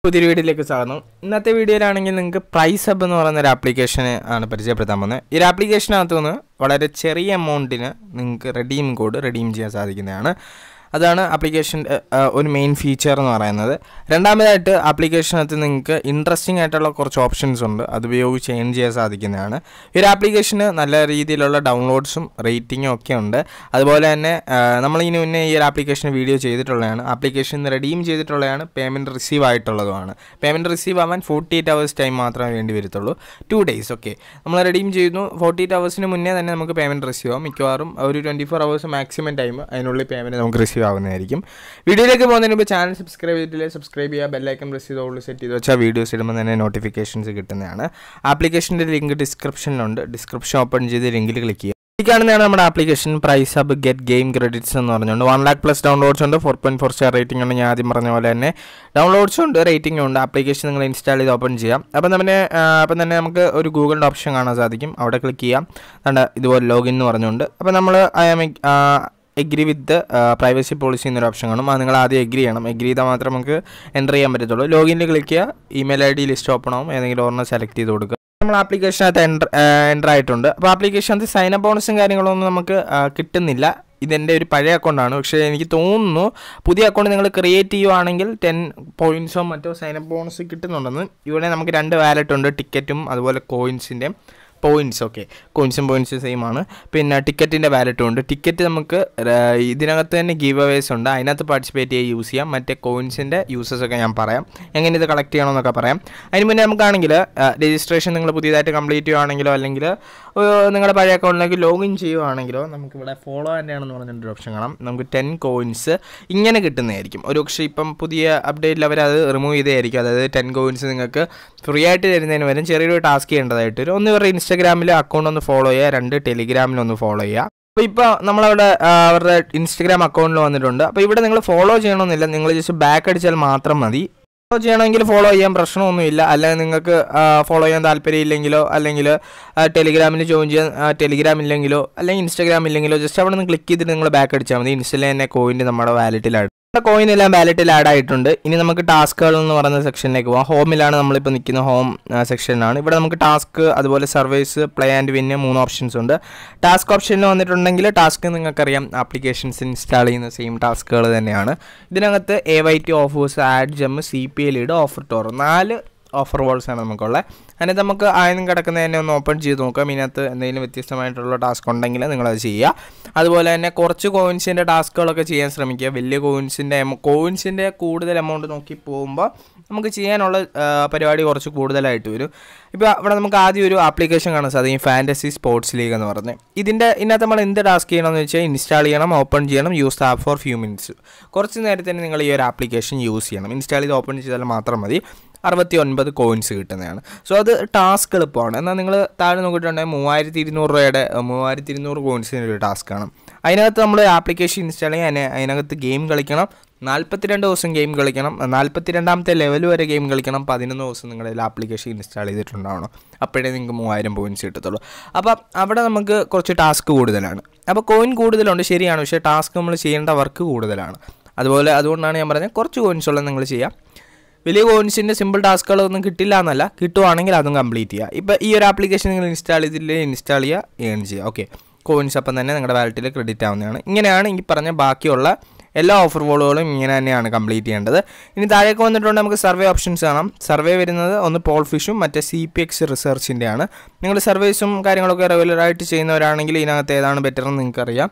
പുതിയൊരു വീഡിയോയിലേക്ക് സ്വാഗതം ഇന്നത്തെ വീഡിയോയിലാണെങ്കിൽ നിങ്ങൾക്ക് പ്രൈസ് ഹബ് എന്ന് പറയുന്ന ഒരു ആപ്ലിക്കേഷൻ ആണ് പരിചയപ്പെടുത്താൻ പോകുന്നത് ഈ ഒരു ആപ്ലിക്കേഷനകത്ത് നിന്ന് വളരെ ചെറിയ എമൗണ്ടിന് നിങ്ങൾക്ക് റെഡീം കോഡ് റെഡീം ചെയ്യാൻ സാധിക്കുന്നതാണ് അതാണ് ആപ്ലിക്കേഷൻ്റെ ഒരു മെയിൻ ഫീച്ചർ എന്ന് പറയുന്നത് രണ്ടാമതായിട്ട് ആപ്ലിക്കേഷനകത്ത് നിങ്ങൾക്ക് ഇൻട്രസ്റ്റിംഗ് ആയിട്ടുള്ള കുറച്ച് ഓപ്ഷൻസ് ഉണ്ട് അത് ഉപയോഗിച്ച് ഏൺ ചെയ്യാൻ സാധിക്കുന്നതാണ് ഈ ഒരു ആപ്ലിക്കേഷന് നല്ല രീതിയിലുള്ള ഡൗൺലോഡ്സും റേറ്റിങ്ങും ഒക്കെ ഉണ്ട് അതുപോലെ തന്നെ നമ്മൾ ഇനി മുന്നേ ഈ ഒരു ആപ്ലിക്കേഷൻ വീഡിയോ ചെയ്തിട്ടുള്ളതാണ് ആപ്ലിക്കേഷൻ റെഡീം ചെയ്തിട്ടുള്ളതാണ് പേയ്മെൻറ്റ് റിസീവ് ആയിട്ടുള്ളതുമാണ് പേയ്മെൻറ്റ് റിസീവ് ആവാൻ ഫോർട്ടി എയ്റ്റ് അവേഴ്സ് ടൈം മാത്രമേ വേണ്ടി വരത്തുള്ളൂ ടു ഡേയ്സ് ഓക്കെ നമ്മൾ റെഡീം ചെയ്യുന്നു ഫോർട്ടി എയ്റ്റ് അവേഴ്സിന് മുന്നേ തന്നെ നമുക്ക് പേയ്മെൻറ്റ് റിസീവ് ആവും മിക്കവാറും ഒരു twenty four hours maximum time അതിനുള്ളിൽ പേയ്മെൻറ്റ് നമുക്ക് റിസീവ് ആവുന്നതായിരിക്കും വീഡിയോയിലേക്ക് പോകുന്നതിന് മുമ്പ് ചാനൽ സബ്സ്ക്രൈബ് ചെയ്തിട്ടില്ലേ സബ്സ്ക്രൈബ് ചെയ്യുക ബെല്ലൈക്കൺ പ്രസ് ചെയ്ത് ഓൾ സെറ്റ് ചെയ്ത് വെച്ചാൽ വീഡിയോസ് ഇടുമ്പോൾ തന്നെ നോട്ടിഫിക്കേഷൻസ് കിട്ടുന്നതാണ് ആപ്ലിക്കേഷൻ്റെ ലിങ്ക് ഡിസ്ക്രിപ്ഷനിലുണ്ട് ഡിസ്ക്രിപ്ഷൻ ഓപ്പൺ ചെയ്ത് ലിങ്കിൽ ക്ലിക്ക് ചെയ്യുക ഈ കാണുന്നതാണ് നമ്മുടെ application Prize Hub get game credits എന്ന് പറഞ്ഞുകൊണ്ട് വൺ ലാക്ക് പ്ലസ് ഡൗൺലോഡ്സ് ഉണ്ട് four point four star rating ഉണ്ട് ഞാൻ ആദ്യം പറഞ്ഞ പോലെ തന്നെ ഡൗൺലോഡ്സും ഉണ്ട് റേറ്റിംഗും ഉണ്ട് ആപ്ലിക്കേഷൻ നിങ്ങൾ ഇൻസ്റ്റാൾ ചെയ്ത് ഓപ്പൺ ചെയ്യാം അപ്പം തന്നെ അപ്പം തന്നെ നമുക്ക് ഒരു ഗൂഗിളിൻ്റെ ഓപ്ഷൻ കാണാൻ സാധിക്കും അവിടെ ക്ലിക്ക് ചെയ്യാം കണ്ട ഇതുപോലെ ലോഗിൻ എന്ന് പറഞ്ഞുകൊണ്ട് അപ്പോൾ നമ്മൾ I am agree with privacy policy എന്നൊരു ഓപ്ഷൻ കാണും അത് നിങ്ങൾ ആദ്യം എഗ്രി ചെയ്യണം എഗ്രി ചെയ്താൽ മാത്രമേ നമുക്ക് എൻ്റർ ചെയ്യാൻ പറ്റത്തുള്ളൂ ലോഗിനിൽ ക്ലിക്ക് ചെയ്യുക email I D list open ആവും ഏതെങ്കിലും ഒരെണ്ണം സെലക്ട് ചെയ്ത് കൊടുക്കുക നമ്മൾ ആപ്ലിക്കേഷനകത്ത് എൻ്റർ എൻ്റർ ആയിട്ടുണ്ട് അപ്പോൾ ആപ്ലിക്കേഷനകത്ത് സൈൻ അപ്പ് ബോണസും കാര്യങ്ങളൊന്നും നമുക്ക് കിട്ടുന്നില്ല ഇതെൻ്റെ ഒരു പഴയ അക്കൗണ്ടാണ് പക്ഷേ എനിക്ക് തോന്നുന്നു പുതിയ അക്കൗണ്ട് നിങ്ങൾ ക്രിയേറ്റ് ചെയ്യുവാണെങ്കിൽ ടെൻ പോയിൻറ്റ്സോ മറ്റോ സൈൻ അപ്പ് ബോണസ് കിട്ടുന്നുണ്ടെന്ന് ഇവിടെ നമുക്ക് രണ്ട് വാലറ്റ് ഉണ്ട് ടിക്കറ്റും അതുപോലെ കോയിൻസിൻ്റെയും പോയിൻറ്റ്സ് ഓക്കെ കോയിൻസും പോയിൻറ്റ്സും സെയിം ആണ് പിന്നെ ടിക്കറ്റിൻ്റെ വാലറ്റും ഉണ്ട് ടിക്കറ്റ് നമുക്ക് ഇതിനകത്ത് തന്നെ ഗീവ് അവേസ് ഉണ്ട് അതിനകത്ത് പാർട്ടിസിപ്പേറ്റ് ചെയ്യാൻ യൂസ് ചെയ്യാം മറ്റേ കോയിൻസിൻ്റെ യൂസസ് ഒക്കെ ഞാൻ പറയാം എങ്ങനെ ഇത് കളക്ട് ചെയ്യണമെന്നൊക്കെ പറയാം അതിന് മുന്നേ നമുക്കാണെങ്കിൽ രജിസ്ട്രേഷൻ നിങ്ങൾ പുതിയതായിട്ട് കംപ്ലീറ്റ് ചെയ്യുവാണെങ്കിലോ അല്ലെങ്കിൽ നിങ്ങളുടെ പഴയ അക്കൗണ്ടിലേക്ക് ലോഗിൻ ചെയ്യുവാണെങ്കിലോ നമുക്കിവിടെ ഫോളോ തന്നെയാണെന്ന് പറഞ്ഞിട്ടൊരു ഓപ്ഷൻ കാണാം നമുക്ക് ടെൻ കോയിൻസ് ഇങ്ങനെ കിട്ടുന്നതായിരിക്കും ഒരു പക്ഷേ ഇപ്പം പുതിയ അപ്ഡേറ്റിൽ അവർ അത് റിമൂവ് ചെയ്തായിരിക്കും അതായത് ടെൻ കോയിൻസ് നിങ്ങൾക്ക് ഫ്രീ ആയിട്ട് തരുന്നതിന് വരും ചെറിയൊരു ടാസ്ക് ചെയ്യേണ്ടതായിട്ട് വരും ഒന്ന് ഇവരുടെ ഇൻസ്റ്റാഗ്രാമിൽ അക്കൗണ്ട് ഒന്ന് ഫോളോ ചെയ്യുക രണ്ട് ടെലിഗ്രാമിൽ ഒന്ന് ഫോളോ ചെയ്യുക അപ്പോൾ ഇപ്പോൾ നമ്മളവിടെ അവരുടെ ഇൻസ്റ്റാഗ്രാം അക്കൗണ്ടിൽ വന്നിട്ടുണ്ട് അപ്പോൾ ഇവിടെ നിങ്ങൾ ഫോളോ ചെയ്യണമെന്നില്ല നിങ്ങൾ ജസ്റ്റ് ബാക്ക് അടിച്ചാൽ മാത്രം മതി ഫോളോ ചെയ്യണമെങ്കിൽ ഫോളോ ചെയ്യാൻ പ്രശ്നമൊന്നുമില്ല അല്ലെങ്കിൽ നിങ്ങൾക്ക് ഫോളോ ചെയ്യാൻ താല്പര്യമില്ലെങ്കിലോ അല്ലെങ്കിൽ ടെലിഗ്രാമിൽ ജോയിൻ ചെയ്യാൻ ടെലിഗ്രാം ഇല്ലെങ്കിലോ അല്ലെങ്കിൽ ഇൻസ്റ്റാഗ്രാം ഇല്ലെങ്കിലോ ജസ്റ്റ് അവിടെ നിന്ന് ക്ലിക്ക് ചെയ്തിട്ട് നിങ്ങൾ ബാക്ക് അടിച്ചാൽ മതി ഇൻസ്റ്റയിൽ തന്നെ കോയിൻ്റെ നമ്മുടെ വാലറ്റിൽ ആഡ് കോയിൻ എല്ലാം വാലറ്റിൽ ആഡ് ആയിട്ടുണ്ട് ഇനി നമുക്ക് ടാസ്കുകൾ എന്ന് പറയുന്ന സെക്ഷനിലേക്ക് പോകാം ഹോമിലാണ് നമ്മളിപ്പോൾ നിൽക്കുന്ന ഹോം സെക്ഷനിലാണ് ഇവിടെ നമുക്ക് ടാസ്ക് അതുപോലെ സർവീസ് പ്ലേ ആൻഡ് വിന്ന് മൂന്ന് ഓപ്ഷൻസ് ഉണ്ട് ടാസ്ക് ഓപ്ഷനിൽ വന്നിട്ടുണ്ടെങ്കിൽ ടാസ്ക് നിങ്ങൾക്കറിയാം ആപ്ലിക്കേഷൻസ് ഇൻസ്റ്റാൾ ചെയ്യുന്ന സെയിം ടാസ്കുകൾ തന്നെയാണ് ഇതിനകത്ത് A Y T offers AdGem C P L ഇഡ് ഓഫർ ടോർ നാല് ഓഫർ വോൾസ് ആണ് നമുക്കുള്ളത് അതിനകത്ത് നമുക്ക് ആദ്യം കിടക്കുന്ന തന്നെ ഒന്ന് ഓപ്പൺ ചെയ്ത് നോക്കാം ഇതിനകത്ത് എന്തെങ്കിലും വ്യത്യസ്തമായിട്ടുള്ള ടാസ്ക് ഉണ്ടെങ്കിൽ നിങ്ങളത് ചെയ്യുക അതുപോലെ തന്നെ കുറച്ച് കോയിൻസിൻ്റെ ടാസ്കുകളൊക്കെ ചെയ്യാൻ ശ്രമിക്കുക വലിയ കോയിൻസിൻ്റെ കോയിൻസിൻ്റെ കൂടുതൽ എമൗണ്ട് നോക്കി പോകുമ്പോൾ നമുക്ക് ചെയ്യാനുള്ള പരിപാടി കുറച്ച് കൂടുതലായിട്ട് വരും ഇപ്പോൾ അവിടെ നമുക്ക് ആദ്യം ഒരു ആപ്ലിക്കേഷൻ കാണാൻ സാധിക്കും ഫാൻറ്റസി സ്പോർട്സ് ലീഗ് എന്ന് പറഞ്ഞ് ഇതിൻ്റെ ഇതിനകത്ത് നമ്മൾ എന്ത് ടാസ്ക് ചെയ്യണമെന്ന് വെച്ചാൽ ഇൻസ്റ്റാൾ ചെയ്യണം ഓപ്പൺ ചെയ്യണം use app for few minutes കുറച്ച് നേരത്തിന് നിങ്ങൾ ഈ ഒരു ആപ്ലിക്കേഷൻ യൂസ് ചെയ്യണം ഇൻസ്റ്റാൾ ചെയ്ത് ഓപ്പൺ ചെയ്താൽ മാത്രം മതി അറുപത്തി ഒൻപത് കോയിൻസ് കിട്ടുന്നതാണ് സോ അത് ടാസ്ക് എളുപ്പമാണ് എന്നാൽ നിങ്ങൾ താഴെ നോക്കിയിട്ടുണ്ടെങ്കിൽ മൂവായിരത്തി ഇരുന്നൂറ് രൂപയുടെ മൂവായിരത്തി ഇരുന്നൂറ് കോയിൻസിൻ്റെ ഒരു ടാസ്ക്കാണ് അതിനകത്ത് നമ്മൾ ആപ്ലിക്കേഷൻ ഇൻസ്റ്റാൾ ചെയ്യാൻ അതിനകത്ത് ഗെയിം കളിക്കണം നാൽപ്പത്തിരണ്ട് ദിവസം ഗെയിം കളിക്കണം നാൽപ്പത്തിരണ്ടാമത്തെ ലെവൽ വരെ ഗെയിം കളിക്കണം പതിനൊന്ന് ദിവസം നിങ്ങളുടെ ആപ്ലിക്കേഷൻ ഇൻസ്റ്റാൾ ചെയ്തിട്ടുണ്ടാവണം അപ്പോഴേ നിങ്ങൾക്ക് മൂവായിരം പോയിൻറ്റ്സ് കിട്ടത്തുള്ളൂ അപ്പോൾ അവിടെ നമുക്ക് കുറച്ച് ടാസ്ക് കൂടുതലാണ് അപ്പോൾ കോയിൻ കൂടുതലുണ്ട് ശരിയാണ് പക്ഷേ ടാസ്ക് നമ്മൾ ചെയ്യേണ്ട വർക്ക് കൂടുതലാണ് അതുപോലെ അതുകൊണ്ടാണ് ഞാൻ പറഞ്ഞത് കുറച്ച് കോയിൻസ് ഉള്ളത് നിങ്ങൾ ചെയ്യാം വലിയ കോയിൻസിൻ്റെ സിമ്പിൾ ടാസ്കുകളൊന്നും കിട്ടില്ല എന്നല്ല കിട്ടുവാണെങ്കിൽ അതും കംപ്ലീറ്റ് ചെയ്യുക ഇപ്പോൾ ഈ ഒരു ആപ്ലിക്കേഷൻ നിങ്ങൾ ഇൻസ്റ്റാൾ ചെയ്തില്ലേ ഇൻസ്റ്റാൾ ചെയ്യുക ഏൺ ചെയ്യുക ഓക്കെ കോയിൻസ് അപ്പം തന്നെ നിങ്ങളുടെ വാലറ്റിൽ ക്രെഡിറ്റ് ആവുന്നതാണ് ഇങ്ങനെയാണ് ഈ പറഞ്ഞ ബാക്കിയുള്ള എല്ലാ ഓഫർ വോളുകളും ഇങ്ങനെ തന്നെയാണ് കംപ്ലീറ്റ് ചെയ്യേണ്ടത് ഇനി താഴേക്ക് വന്നിട്ടുണ്ട് നമുക്ക് സർവേ ഓപ്ഷൻസ് കാണാം സർവേ വരുന്നത് ഒന്ന് പോൾ ഫിഷും മറ്റേ സി പി എക്സ് റിസർച്ചിൻ്റെ ആണ് നിങ്ങൾ സർവേസും കാര്യങ്ങളൊക്കെ റെഗുലറായിട്ട് ചെയ്യുന്നവരാണെങ്കിൽ ഇതിനകത്ത് ഏതാണ് ബെറ്റർ എന്ന് നിങ്ങൾക്കറിയാം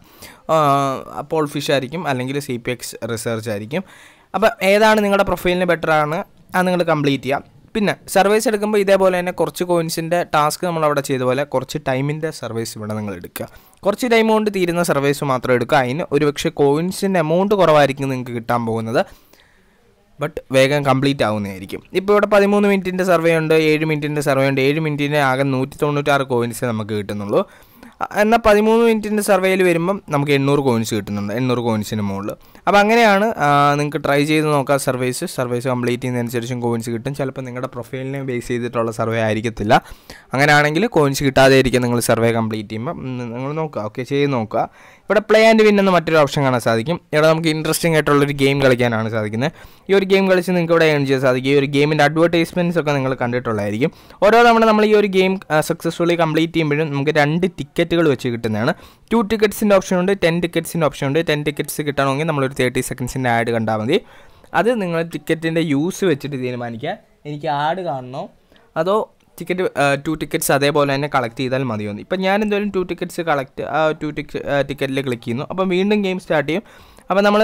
പോൾ ഫിഷ് ആയിരിക്കും അല്ലെങ്കിൽ സി പി എക്സ് റിസർച്ച് ആയിരിക്കും അപ്പോൾ ഏതാണ് നിങ്ങളുടെ പ്രൊഫൈലിന് ബെറ്റർ ആണ് അത് നിങ്ങൾ കംപ്ലീറ്റ് ചെയ്യുക പിന്നെ സർവീസ് എടുക്കുമ്പോൾ ഇതേപോലെ തന്നെ കുറച്ച് കോയിൻസിൻ്റെ ടാസ്ക് നമ്മൾ അവിടെ ചെയ്ത പോലെ കുറച്ച് ടൈമിൻ്റെ സർവീസ് ഇവിടെ നിങ്ങൾ എടുക്കുക കുറച്ച് ടൈം കൊണ്ട് തീരുന്ന സർവീസ് മാത്രം എടുക്കുക അതിന് ഒരുപക്ഷെ കോയിൻസിൻ്റെ എമൗണ്ട് കുറവായിരിക്കും നിങ്ങൾക്ക് കിട്ടാൻ പോകുന്നത് ബട്ട് വേഗം കംപ്ലീറ്റ് ആവുന്നതായിരിക്കും ഇപ്പോൾ ഇവിടെ പതിമൂന്ന് മിനിറ്റിൻ്റെ സർവേ ഉണ്ട് ഏഴ് മിനിറ്റിൻ്റെ സർവേ ഉണ്ട് ഏഴ് മിനിറ്റിന് ആകെ നൂറ്റി തൊണ്ണൂറ്റാറ് കോയിൻസ് നമുക്ക് കിട്ടുന്നുള്ളൂ എന്നാൽ പതിമൂന്ന് മിനിറ്റിൻ്റെ സർവേയിൽ വരുമ്പം നമുക്ക് എണ്ണൂറ് കോയിൻസ് കിട്ടുന്നുണ്ട് എണ്ണൂറ് കോയിൻസിന് മുകളിൽ അപ്പോൾ അങ്ങനെയാണ് നിങ്ങൾക്ക് ട്രൈ ചെയ്ത് നോക്കാം സർവീസ് സർവീസ് കംപ്ലീറ്റ് ചെയ്യുന്നതനുസരിച്ചും കോയിൻസ് കിട്ടും ചിലപ്പോൾ നിങ്ങളുടെ പ്രൊഫൈലിനെ ബേസ് ചെയ്തിട്ടുള്ള സർവേ ആയിരിക്കത്തില്ല അങ്ങനെയാണെങ്കിൽ കോയിൻസ് കിട്ടാതെ ഇരിക്കും നിങ്ങൾ സർവേ കംപ്ലീറ്റ് ചെയ്യുമ്പോൾ നിങ്ങൾ നോക്കുക ഓക്കെ ചെയ്ത് നോക്കുക ഇവിടെ പ്ലേ ആൻഡ് വിൻ എന്ന മറ്റൊരു ഓപ്ഷൻ കാണാൻ സാധിക്കും ഇവിടെ നമുക്ക് ഇൻട്രസ്റ്റിംഗ് ആയിട്ടുള്ള ഒരു ഗെയിം കളിക്കാനാണ് സാധിക്കുന്നത് ഈ ഒരു ഗെയിം കളിച്ച് നിങ്ങൾക്ക് ഇവിടെ ഏൺ ചെയ്യാൻ സാധിക്കും ഈ ഒരു ഗെയിമിൻ്റെ അഡ്വർടൈസ്മെൻറ്റ്സ് ഒക്കെ നിങ്ങൾ കണ്ടിട്ടുള്ളതായിരിക്കും ഓരോ തവണ നമ്മൾ ഈ ഒരു ഗെയിം സക്സസ്ഫുള്ളി കംപ്ലീറ്റ് ചെയ്യുമ്പോഴും നമുക്ക് രണ്ട് ടിക്കറ്റുകൾ വെച്ച് കിട്ടുന്നതാണ് ടു ടിക്കറ്റ്സിൻ്റെ ഓപ്ഷൻ ഉണ്ട് ടെൻ ടിക്കറ്റ്സിൻ്റെ ഓപ്ഷൻ ഉണ്ട് ടെൻ ടിക്കറ്റ്സ് കിട്ടണമെങ്കിൽ നമ്മളൊരു തേർട്ടി സെക്കൻഡ്സിൻ്റെ ആഡ് കണ്ടാൽ മതി അത് നിങ്ങൾ ടിക്കറ്റിൻ്റെ യൂസ് വെച്ചിട്ട് തീരുമാനിക്കുക എനിക്ക് ആഡ് കാണണോ അതോ ടിക്കറ്റ് ടു ടിക്കറ്റ്സ് അതേപോലെ തന്നെ കളക്ട് ചെയ്താൽ മതിയോ ഇപ്പം ഞാൻ എന്തായാലും ടു ടിക്കറ്റ്സ് കളക്ട് ആ ടു ടിക്കറ്റ് ടിക്കറ്റിൽ ക്ലിക്ക് ചെയ്യുന്നു അപ്പം വീണ്ടും ഗെയിം സ്റ്റാർട്ട് ചെയ്യും അപ്പം നമ്മൾ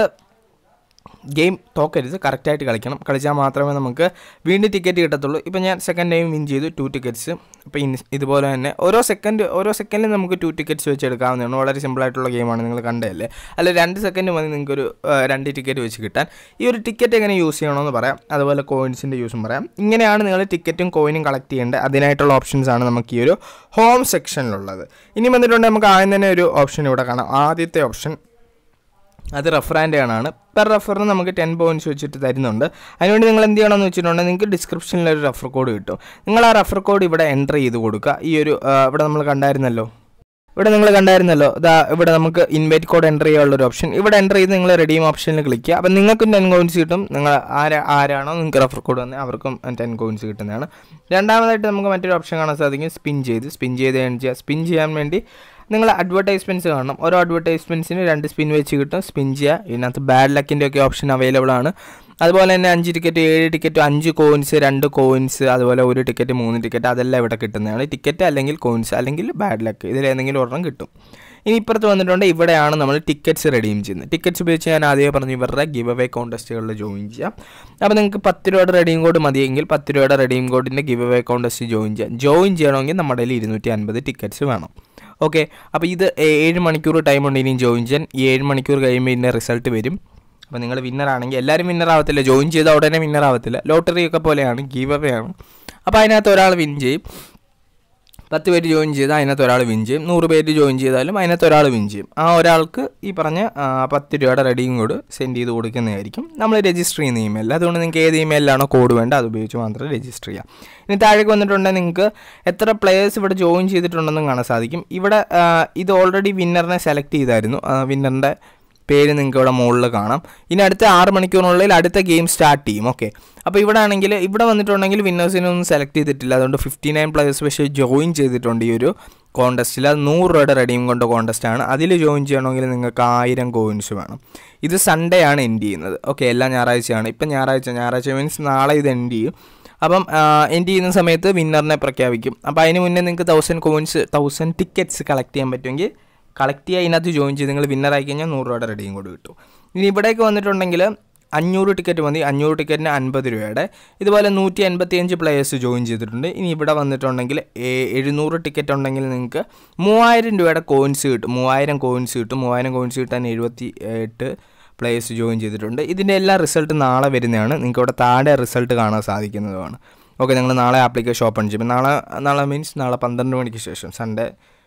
ഗെയിം തോക്കരുത് കറക്റ്റായിട്ട് കളിക്കണം കളിച്ചാൽ മാത്രമേ നമുക്ക് വീണ്ടും ടിക്കറ്റ് കിട്ടത്തുള്ളൂ ഇപ്പം ഞാൻ സെക്കൻഡ് ടൈം വിൻ ചെയ്തു ടു ടിക്കറ്റ്സ് അപ്പോൾ ഇൻ ഇതുപോലെ തന്നെ ഓരോ സെക്കൻഡ് ഓരോ സെക്കൻഡിൽ നമുക്ക് ടു ടിക്കറ്റ്സ് വെച്ച് എടുക്കാവുന്നതാണ് വളരെ സിമ്പിളായിട്ടുള്ള ഗെയിമാണ് നിങ്ങൾ കണ്ടതല്ലേ അല്ല രണ്ട് സെക്കൻഡ് മതി നിങ്ങൾക്കൊരു ആ, രണ്ട് ടിക്കറ്റ് വെച്ച് കിട്ടാൻ ഈ ഒരു ടിക്കറ്റ് എങ്ങനെ യൂസ് ചെയ്യണമെന്ന് പറയാം അതുപോലെ കോയിൻസിൻ്റെ യൂസും പറയാം ഇങ്ങനെയാണ് നിങ്ങൾ ടിക്കറ്റും കോയിനും കളക്ട് ചെയ്യേണ്ടത് അതിനായിട്ടുള്ള ഓപ്ഷൻസ് ആണ് നമുക്ക് ഈ ഒരു ഹോം സെക്ഷനിലുള്ളത് ഇനി വന്നിട്ടുണ്ടെങ്കിൽ നമുക്ക് ആദ്യം തന്നെ ഒരു ഓപ്ഷൻ ഇവിടെ കാണാം ആദ്യത്തെ ഓപ്ഷൻ അത് റെഫറാൻ്റെ ആണ് പെർ റെഫറിന് നമുക്ക് ടെൻ പോയിൻറ്റ്സ് വെച്ചിട്ട് തരുന്നുണ്ട് അതിനുവേണ്ടി നിങ്ങൾ എന്ത് ചെയ്യണമെന്ന് വെച്ചിട്ടുണ്ടെങ്കിൽ നിങ്ങൾക്ക് ഡിസ്ക്രിപ്ഷനിൽ ഒരു റെഫർ കോഡ് കിട്ടും നിങ്ങൾ ആ റെഫർ കോഡ് ഇവിടെ എൻ്റർ ചെയ്ത് കൊടുക്കുക ഈ ഒരു ആ, ഇവിടെ നമ്മൾ കണ്ടായിരുന്നല്ലോ ഇവിടെ നിങ്ങൾ കണ്ടായിരുന്നല്ലോ ഇതാ ഇവിടെ നമുക്ക് ഇൻവൈറ്റ് കോഡ് എൻ്റർ ചെയ്യാനുള്ള ഒരു ഓപ്ഷൻ ഇവിടെ എൻ്റർ ചെയ്ത് നിങ്ങൾ റെഡീം ഓപ്ഷനിൽ ക്ലിക്ക് ചെയ്യുക അപ്പം നിങ്ങൾക്കും ടെൻ കോയിൻസ് കിട്ടും നിങ്ങൾ ആരാ ആരാണോ നിങ്ങൾക്ക് റെഫർ കോഡ് വന്നത് അവർക്കും ടെൻ കോയിൻസ് കിട്ടുന്നതാണ് രണ്ടാമതായിട്ട് നമുക്ക് മറ്റൊരു ഓപ്ഷൻ കാണാൻ സാധിക്കും സ്പിൻ ചെയ്ത് സ്പിൻ ചെയ്ത് ഏൺ ചെയ്യുക സ്പിൻ ചെയ്യാൻ വേണ്ടി നിങ്ങൾ അഡ്വർടൈസ്മെൻറ്റ്സ് കാണണം ഓരോ അഡ്വർടൈസ്മെൻറ്റ്സിന് രണ്ട് സ്പിൻ വെച്ച് കിട്ടും സ്പിൻ ചെയ്യുക ഇതിനകത്ത് ബാഡ് ലക്കിൻ്റെ ഒക്കെ ഓപ്ഷൻ അവൈലബിൾ ആണ് അതുപോലെ തന്നെ അഞ്ച് ടിക്കറ്റ് ഏഴ് ടിക്കറ്റ് അഞ്ച് കോയിൻസ് രണ്ട് കോയിൻസ് അതുപോലെ ഒരു ടിക്കറ്റ് മൂന്ന് ടിക്കറ്റ് അതെല്ലാം ഇവിടെ കിട്ടുന്നതാണ് ടിക്കറ്റ് അല്ലെങ്കിൽ കോയിൻസ് അല്ലെങ്കിൽ ബാഡ് ലക്ക് ഇതിലേതെങ്കിലും ഒരെണ്ണം കിട്ടും ഇനി ഇപ്പുറത്ത് വന്നിട്ടുണ്ട് ഇവിടെയാണ് നമ്മൾ ടിക്കറ്റ്സ് റെഡീം ചെയ്യുന്നത് ടിക്കറ്റ്സ് ഉപയോഗിച്ച് ഞാൻ ആദ്യമേ പറഞ്ഞു ഇവരുടെ ഗിവ് അവേ കോൺടെസ്റ്റുകളിൽ ജോയിൻ ചെയ്യാം അപ്പോൾ നിങ്ങൾക്ക് പത്ത് രൂപയുടെ റെഡീം കോഡ് മതിയെങ്കിൽ പത്ത് രൂപയുടെ റെഡീം കോഡിൻ്റെ ഗിവ് അവേ കോൺടെസ്റ്റ് ജോയിൻ ചെയ്യാം ജോയിൻ ചെയ്യണമെങ്കിൽ നമ്മുടെ കയ്യിൽ ഇരുന്നൂറ്റി അൻപത് ടിക്കറ്റ്സ് വേണം ഓക്കെ അപ്പോൾ ഇത് ഏ- ഏഴ് മണിക്കൂർ ടൈം ഉണ്ട് ഇനിയും ജോയിൻ ചെയ്യാൻ ഈ ഏഴ് മണിക്കൂർ കഴിയുമ്പോൾ ഇതിൻ്റെ റിസൾട്ട് വരും അപ്പോൾ നിങ്ങൾ വിന്നർ ആണെങ്കിൽ എല്ലാവരും വിന്നർ ആവത്തില്ല ജോയിൻ ചെയ്ത ഉടനെ വിന്നർ ആവത്തില്ല ലോട്ടറി ഒക്കെ പോലെയാണ് ഗീവ് അവേ ആണ് അപ്പോൾ അതിനകത്ത് ഒരാൾ വിൻ ചെയ്യും പത്ത് പേര് ജോയിൻ ചെയ്താൽ അതിനകത്ത് ഒരാൾ വിൻ ചെയ്യും നൂറ് പേര് ജോയിൻ ചെയ്താലും അതിനകത്ത് ഒരാൾ വിൻ ചെയ്യും ആ ഒരാൾക്ക് ഈ പറഞ്ഞ ആ, പത്ത് രൂപയുടെ റെഡിയും കോഡ് സെൻഡ് ചെയ്ത് കൊടുക്കുന്നതായിരിക്കും നമ്മൾ രജിസ്റ്റർ ചെയ്യുന്ന ഇമെയിൽ അതുകൊണ്ട് നിങ്ങൾക്ക് ഏത് ഇമെയിലാണോ കോഡ് വേണ്ട അത് ഉപയോഗിച്ച് മാത്രം രജിസ്റ്റർ ചെയ്യാം ഇനി താഴേക്ക് വന്നിട്ടുണ്ടെങ്കിൽ നിങ്ങൾക്ക് എത്ര പ്ലെയേഴ്സ് ഇവിടെ ജോയിൻ ചെയ്തിട്ടുണ്ടെന്നും കാണാൻ സാധിക്കും ഇവിടെ ആ, ഇത് ഓൾറെഡി വിന്നറിനെ സെലക്ട് ചെയ്തായിരുന്നു വിന്നറിൻ്റെ പേര് നിങ്ങൾക്ക് ഇവിടെ മുകളിൽ കാണാം ഇനി അടുത്ത ആറ് മണിക്കൂറിനുള്ളിൽ അടുത്ത ഗെയിം സ്റ്റാർട്ട് ചെയ്യും ഓക്കെ അപ്പോൾ ഇവിടെ ആണെങ്കിൽ ഇവിടെ വന്നിട്ടുണ്ടെങ്കിൽ വിന്നേഴ്സിനെ ഒന്നും സെലക്ട് ചെയ്തിട്ടില്ല അതുകൊണ്ട് ഫിഫ്റ്റി നയൻ പ്ലേയേഴ്സ് പക്ഷേ ജോയിൻ ചെയ്തിട്ടുണ്ട് ഈ ഒരു കോൺടെസ്റ്റിൽ അത് നൂറ് രൂപയുടെ റെഡിയും കൊണ്ട് കോൺടെസ്റ്റ് ആണ് അതിൽ ജോയിൻ ചെയ്യണമെങ്കിൽ നിങ്ങൾക്ക് ആയിരം കോയിൻസ് വേണം ഇത് സൺഡേ ആണ് എൻഡ് ചെയ്യുന്നത് ഓക്കെ എല്ലാ ഞായറാഴ്ചയാണ് ഇപ്പം ഞായറാഴ്ച ഞായറാഴ്ച മീൻസ് നാളെ ഇത് എൻഡ് ചെയ്യും അപ്പം എൻഡ് ചെയ്യുന്ന സമയത്ത് വിന്നറിനെ പ്രഖ്യാപിക്കും അപ്പോൾ അതിന് മുന്നേ നിങ്ങൾക്ക് thousand coins thousand tickets collect ചെയ്യാൻ പറ്റുമെങ്കിൽ കളക്ട് ചെയ്യുക ഇതിനകത്ത് ജോയിൻ ചെയ്ത് നിങ്ങൾ വിന്നർ ആയി കഴിഞ്ഞാൽ നൂറ് രൂപയുടെ റെഡിയും കൂടി കിട്ടും ഇനി ഇവിടേക്ക് വന്നിട്ടുണ്ടെങ്കിൽ അഞ്ഞൂറ് ടിക്കറ്റ് മതി അഞ്ഞൂറ് ടിക്കറ്റിന് അൻപത് രൂപയുടെ ഇതുപോലെ നൂറ്റി എൺപത്തി അഞ്ച് പ്ലേയേഴ്സ് ജോയിൻ ചെയ്തിട്ടുണ്ട് ഇനി ഇവിടെ വന്നിട്ടുണ്ടെങ്കിൽ ഏ- എഴുന്നൂറ് ടിക്കറ്റ് ഉണ്ടെങ്കിൽ നിങ്ങൾക്ക് മൂവായിരം രൂപയുടെ കോയിൻസ് കിട്ടും മൂവായിരം കോയിൻസ് കിട്ടും മൂവായിരം കോയിൻസ് കിട്ടാൻ എഴുപത്തി എട്ട് പ്ലേയേഴ്സ് ജോയിൻ ചെയ്തിട്ടുണ്ട് ഇതിൻ്റെ എല്ലാ റിസൾട്ട് നാളെ വരുന്നതാണ് നിങ്ങൾക്ക് ഇവിടെ താഴെ റിസൾട്ട് കാണാൻ സാധിക്കുന്നതുമാണ് ഓക്കെ നിങ്ങൾ നാളെ ആപ്ലിക്കേഷൻ ഓപ്പൺ ചെയ്യും നാളെ നാളെ മീൻസ് നാളെ പന്ത്രണ്ട് മണിക്ക് ശേഷം സൺഡേ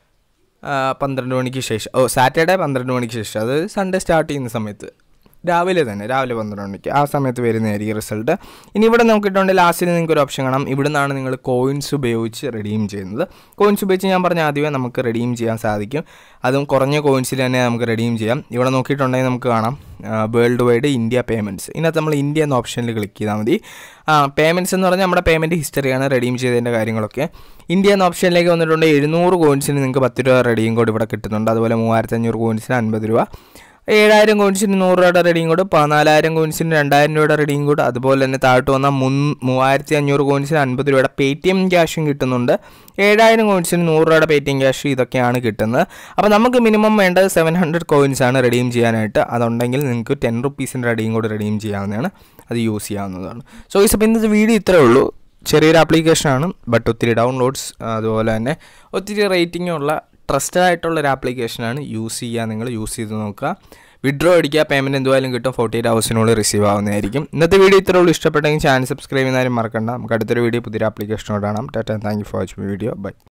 ആ, പന്ത്രണ്ട് മണിക്ക് ശേഷം ഓ സാറ്റർഡേ പന്ത്രണ്ട് മണിക്ക് ശേഷം അത് സൺഡേ സ്റ്റാർട്ട് ചെയ്യുന്ന സമയത്ത് രാവിലെ തന്നെ രാവിലെ പന്ത്രണ്ട് മണിക്ക് ആ സമയത്ത് വരുന്നതായിരിക്കും റിസൾട്ട് ഇനി ഇവിടെ നോക്കിയിട്ടുണ്ട് ലാസ്റ്റിൽ നിങ്ങൾക്ക് ഒരു ഓപ്ഷൻ കാണാം ഇവിടെ നിന്നാണ് നിങ്ങൾ കോയിൻസ് ഉപയോഗിച്ച് റെഡീം ചെയ്യുന്നത് കോയിൻസ് ഉപയോഗിച്ച് ഞാൻ പറഞ്ഞ ആദ്യമേ നമുക്ക് റെഡീം ചെയ്യാൻ സാധിക്കും അതും കുറഞ്ഞ കോയിൻസിൽ തന്നെ നമുക്ക് റെഡീം ചെയ്യാം ഇവിടെ നോക്കിയിട്ടുണ്ടെങ്കിൽ നമുക്ക് കാണാം വേൾഡ് വൈഡ് ഇന്ത്യ പേയ്മെൻറ്റ്സ് ഇതിനകത്ത് നമ്മൾ ഇന്ത്യ എന്ന ഓപ്ഷനിൽ ക്ലിക്ക് ചെയ്താൽ മതി ആ പേയ്മെൻറ്റ്സ് എന്ന് പറഞ്ഞാൽ നമ്മുടെ പേയ്മെൻറ്റ് ഹിസ്റ്ററിയാണ് റെഡീം ചെയ്തതിൻ്റെ കാര്യങ്ങളൊക്കെ ഇന്ത്യ എന്ന ഓപ്ഷനിലേക്ക് വന്നിട്ടുണ്ട് എഴുന്നൂറ് കോയിൻസിന് നിങ്ങൾക്ക് പത്ത് രൂപ റെഡിയും കോഡ് ഇവിടെ കിട്ടുന്നുണ്ട് അതുപോലെ മൂവായിരത്തി അഞ്ഞൂറ് കോയിൻസിന് അൻപത് രൂപ ഏഴായിരം കോയിൻസിന് നൂറ് രൂപയുടെ റെഡിയും കോഡ് പതിനാലായിരം കോയിൻസിന് രണ്ടായിരം രൂപയുടെ റെഡിയും കോഡ് അതുപോലെ തന്നെ താഴോട്ട് വന്ന മുൻ മൂവായിരത്തി അഞ്ഞൂറ് കോയിൻസിന് അൻപത് രൂപയുടെ പേ ടി എം ക്യാഷും കിട്ടുന്നുണ്ട് ഏഴായിരം കോയിൻസിന് നൂറ് രൂപയുടെ പേ ടി എം ക്യാഷ് ഇതൊക്കെയാണ് കിട്ടുന്നത് അപ്പോൾ നമുക്ക് മിനിമം വേണ്ടത് സെവൻ ഹൺഡ്രഡ് കോയിൻസ് ആണ് റെഡീം ചെയ്യാനായിട്ട് അതുണ്ടെങ്കിൽ നിങ്ങൾക്ക് ടെൻ റുപ്പീസിൻ്റെ റെഡിയും കോഡ് റെഡീം ചെയ്യാവുന്നതാണ് അത് യൂസ് ചെയ്യാവുന്നതാണ് സോ ഈ അപ്പോൾ ഇന്നത്തെ വീഡിയോ ഇത്രേ ഉള്ളൂ ചെറിയൊരു ആപ്ലിക്കേഷനാണ് ബട്ട് ഒത്തിരി ഡൗൺലോഡ്സ് അതുപോലെ തന്നെ ഒത്തിരി റേറ്റിംഗ് ഉള്ള ട്രസ്റ്റഡ് ആയിട്ടുള്ള ഒരു ആപ്ലിക്കേഷനാണ് യൂസ് ചെയ്യുക നിങ്ങൾ യൂസ് ചെയ്ത് നോക്കുക വിഡ്രോ അടിക്കുക പേയ്മെൻറ്റ് എന്തുവായാലും കിട്ടും ഫോർട്ടി എയ്റ്റ് ഹവേഴ്സിനുള്ളിൽ റിസീവ് ആവുന്നതായിരിക്കും ഇന്നത്തെ വീഡിയോ ഇത്രേ ഉള്ളൂ ഇഷ്ടപ്പെട്ടെങ്കിൽ ചാനൽ സബ്സ്ക്രൈബ് ചെയ്യുന്നതാരും മറക്കണ്ട നമുക്ക് അടുത്തൊരു വീഡിയോ പുതിയൊരു ആപ്ലിക്കേഷനോട് കാണാം ടാറ്റ thank you for watching video by